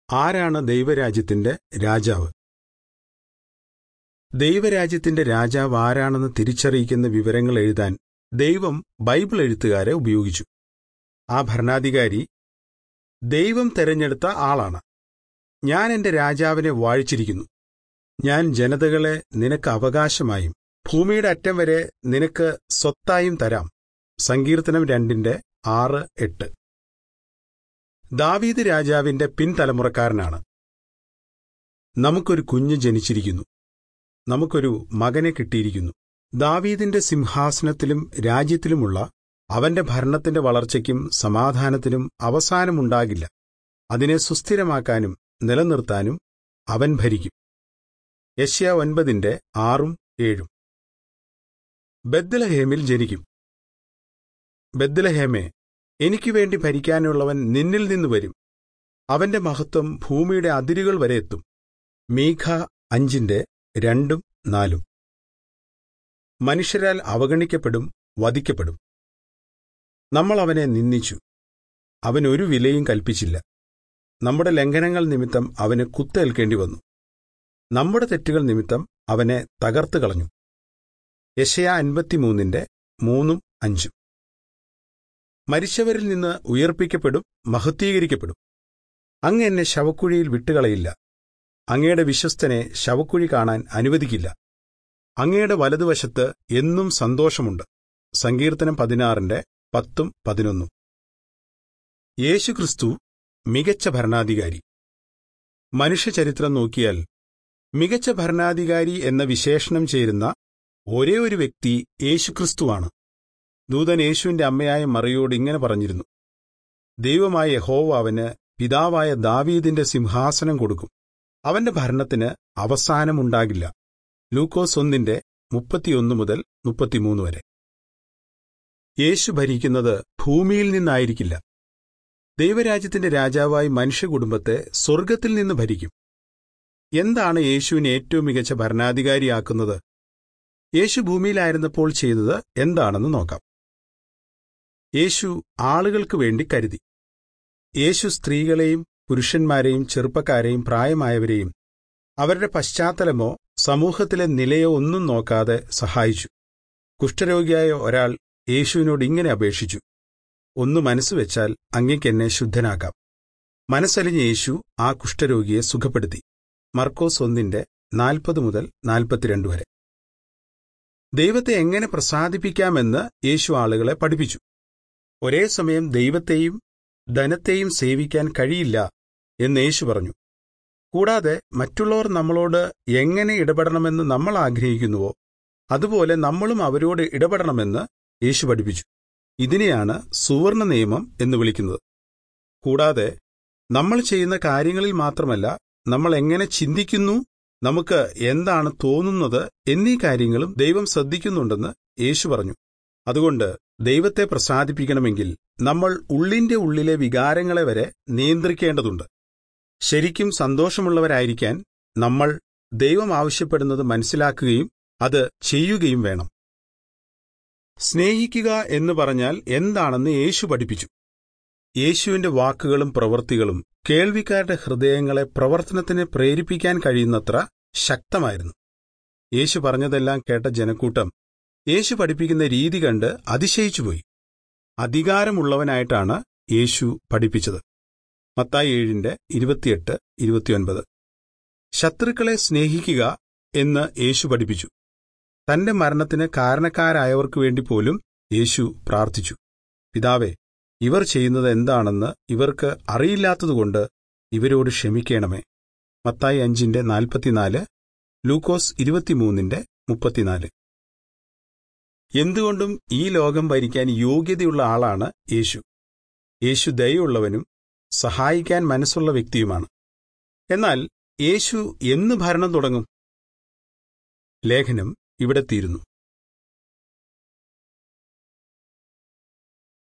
ആരാണ് ദൈവരാജ്യത്തിന്റെ രാജാവ് ദൈവരാജ്യത്തിന്റെ രാജാവ് ആരാണെന്ന് തിരിച്ചറിയിക്കുന്ന വിവരങ്ങൾ എഴുതാൻ ദൈവം ബൈബിൾ എഴുത്തുകാരെ ഉപയോഗിച്ചു ആ ഭരണാധികാരി ദൈവം തെരഞ്ഞെടുത്ത ആളാണ് ഞാൻ എന്റെ രാജാവിനെ വാഴിച്ചിരിക്കുന്നു ഞാൻ ജനതകളെ നിനക്ക് അവകാശമായും ഭൂമിയുടെ അറ്റം വരെ നിനക്ക് സ്വത്തായും തരാം സങ്കീർത്തനം രണ്ടിന്റെ ആറ് എട്ട് ദാവീദ് രാജാവിന്റെ പിൻതലമുറക്കാരനാണ് നമുക്കൊരു കുഞ്ഞ് ജനിച്ചിരിക്കുന്നു നമുക്കൊരു മകനെ കിട്ടിയിരിക്കുന്നു ദാവീദിന്റെ സിംഹാസനത്തിലും രാജ്യത്തിലുമുള്ള അവന്റെ ഭരണത്തിന്റെ വളർച്ചയ്ക്കും സമാധാനത്തിനും അവസാനമുണ്ടാകില്ല അതിനെ സുസ്ഥിരമാക്കാനും നിലനിർത്താനും അവൻ ഭരിക്കും യശ്യ ഒൻപതിന്റെ ആറും ഏഴും ബദ്ലഹേമിൽ ജനിക്കും ബദ്ലഹേമേ എനിക്കു വേണ്ടി ഭരിക്കാനുള്ളവൻ നിന്നിൽ നിന്ന് വരും അവന്റെ മഹത്വം ഭൂമിയുടെ അതിരുകൾ വരെ എത്തും മീഖ അഞ്ചിന്റെ രണ്ടും നാലും മനുഷ്യരാൽ അവഗണിക്കപ്പെടും വധിക്കപ്പെടും നമ്മൾ അവനെ നിന്ദിച്ചു അവൻ ഒരു വിലയും കൽപ്പിച്ചില്ല നമ്മുടെ ലംഘനങ്ങൾ നിമിത്തം അവന് കുത്തേൽക്കേണ്ടി വന്നു നമ്മുടെ തെറ്റുകൾ നിമിത്തം അവനെ തകർത്തു കളഞ്ഞു യശയ അൻപത്തിമൂന്നിന്റെ മൂന്നും അഞ്ചും മരിച്ചവരിൽ നിന്ന് ഉയർപ്പിക്കപ്പെടും മഹത്വീകരിക്കപ്പെടും അങ്ങ് എന്നെ ശവക്കുഴിയിൽ വിട്ടുകളയില്ല അങ്ങയുടെ വിശ്വസ്തനെ ശവക്കുഴി കാണാൻ അനുവദിക്കില്ല അങ്ങയുടെ വലതുവശത്ത് എന്നും സന്തോഷമുണ്ട് സങ്കീർത്തനം പതിനാറിന്റെ പത്തും പതിനൊന്നും യേശുക്രിസ്തു മികച്ച ഭരണാധികാരി മനുഷ്യചരിത്രം നോക്കിയാൽ മികച്ച ഭരണാധികാരി എന്ന വിശേഷണം ചേരുന്ന ഒരേ ഒരു വ്യക്തി യേശുക്രിസ്തുവാണ് ദൂതൻ യേശുവിന്റെ അമ്മയായ മറിയോട് ഇങ്ങനെ പറഞ്ഞിരുന്നു ദൈവമായ യഹോവ അവന് പിതാവായ ദാവീദിന്റെ സിംഹാസനം കൊടുക്കും അവന്റെ ഭരണത്തിന് അവസാനമുണ്ടാകില്ല ലൂക്കോസ് ഒന്നിന്റെ മുപ്പത്തിയൊന്ന് മുതൽ മുപ്പത്തിമൂന്ന് വരെ യേശു ഭരിക്കുന്നത് ഭൂമിയിൽ നിന്നായിരിക്കില്ല ദൈവരാജ്യത്തിന്റെ രാജാവായി മനുഷ്യകുടുംബത്തെ സ്വർഗത്തിൽ നിന്ന് ഭരിക്കും എന്താണ് യേശുവിനെ ഏറ്റവും മികച്ച ഭരണാധികാരിയാക്കുന്നത് യേശു ഭൂമിയിലായിരുന്നപ്പോൾ ചെയ്തത് എന്താണെന്ന് നോക്കാം യേശു ആളുകൾക്ക് വേണ്ടി കരുതി യേശു സ്ത്രീകളെയും പുരുഷന്മാരെയും ചെറുപ്പക്കാരെയും പ്രായമായവരെയും അവരുടെ പശ്ചാത്തലമോ സമൂഹത്തിലെ നിലയോ ഒന്നും നോക്കാതെ സഹായിച്ചു കുഷ്ഠരോഗിയായ ഒരാൾ യേശുവിനോട് ഇങ്ങനെ അപേക്ഷിച്ചു ഒന്ന് മനസ്സുവെച്ചാൽ അങ്ങേക്കെന്നെ ശുദ്ധനാക്കാം മനസ്സലിഞ്ഞ യേശു ആ കുഷ്ഠരോഗിയെ സുഖപ്പെടുത്തി മർക്കോസ് ഒന്നിന്റെ നാൽപ്പത് മുതൽ നാൽപ്പത്തിരണ്ട് വരെ ദൈവത്തെ എങ്ങനെ പ്രസാദിപ്പിക്കാമെന്ന് യേശു ആളുകളെ പഠിപ്പിച്ചു ഒരേ സമയം ദൈവത്തെയും ധനത്തെയും സേവിക്കാൻ കഴിയില്ല എന്ന് യേശു പറഞ്ഞു കൂടാതെ മറ്റുള്ളവർ നമ്മളോട് എങ്ങനെ ഇടപെടണമെന്ന് നമ്മൾ ആഗ്രഹിക്കുന്നുവോ അതുപോലെ നമ്മളും അവരോട് ഇടപെടണമെന്ന് യേശു പഠിപ്പിച്ചു ഇതിനെയാണ് സുവർണ നിയമം എന്ന് വിളിക്കുന്നത് കൂടാതെ നമ്മൾ ചെയ്യുന്ന കാര്യങ്ങളിൽ മാത്രമല്ല നമ്മൾ എങ്ങനെ ചിന്തിക്കുന്നു നമുക്ക് എന്താണ് തോന്നുന്നത് എന്നീ കാര്യങ്ങളും ദൈവം ശ്രദ്ധിക്കുന്നുണ്ടെന്ന് യേശു പറഞ്ഞു അതുകൊണ്ട് ദൈവത്തെ പ്രസാദിപ്പിക്കണമെങ്കിൽ നമ്മൾ ഉള്ളിന്റെ ഉള്ളിലെ വികാരങ്ങളെ വരെ നിയന്ത്രിക്കേണ്ടതുണ്ട് ശരിക്കും സന്തോഷമുള്ളവരായിരിക്കാൻ നമ്മൾ ദൈവം ആവശ്യപ്പെടുന്നത് മനസ്സിലാക്കുകയും അത് ചെയ്യുകയും വേണം സ്നേഹിക്കുക എന്ന് പറഞ്ഞാൽ എന്താണെന്ന് യേശു പഠിപ്പിച്ചു യേശുവിന്റെ വാക്കുകളും പ്രവൃത്തികളും കേൾവിക്കാരുടെ ഹൃദയങ്ങളെ പ്രവർത്തനത്തിന് പ്രേരിപ്പിക്കാൻ കഴിയുന്നത്ര ശക്തമായിരുന്നു യേശു പറഞ്ഞതെല്ലാം കേട്ട ജനക്കൂട്ടം യേശു പഠിപ്പിക്കുന്ന രീതി കണ്ട് അതിശയിച്ചുപോയി അധികാരമുള്ളവനായിട്ടാണ് യേശു പഠിപ്പിച്ചത് മത്തായി ഏഴിന്റെ ഇരുപത്തിയെട്ട് ഇരുപത്തിയൊൻപത് ശത്രുക്കളെ സ്നേഹിക്കുക എന്ന് യേശു പഠിപ്പിച്ചു തന്റെ മരണത്തിന് കാരണക്കാരായവർക്കു വേണ്ടി പോലും യേശു പ്രാർത്ഥിച്ചു പിതാവേ ഇവർ ചെയ്യുന്നത് എന്താണെന്ന് ഇവർക്ക് അറിയില്ലാത്തതുകൊണ്ട് ഇവരോട് ക്ഷമിക്കണമേ മത്തായി അഞ്ചിന്റെ നാൽപ്പത്തിനാല് ലൂക്കോസ് ഇരുപത്തിമൂന്നിന്റെ മുപ്പത്തിനാല് എന്തുകൊണ്ടും ഈ ലോകം ഭരിക്കാൻ യോഗ്യതയുള്ള ആളാണ് യേശു യേശു ദയുള്ളവനും സഹായിക്കാൻ മനസ്സുള്ള വ്യക്തിയുമാണ് എന്നാൽ യേശു എന്ന് ഭരണം തുടങ്ങും ലേഖനം ഇവിടെ തീരുന്നു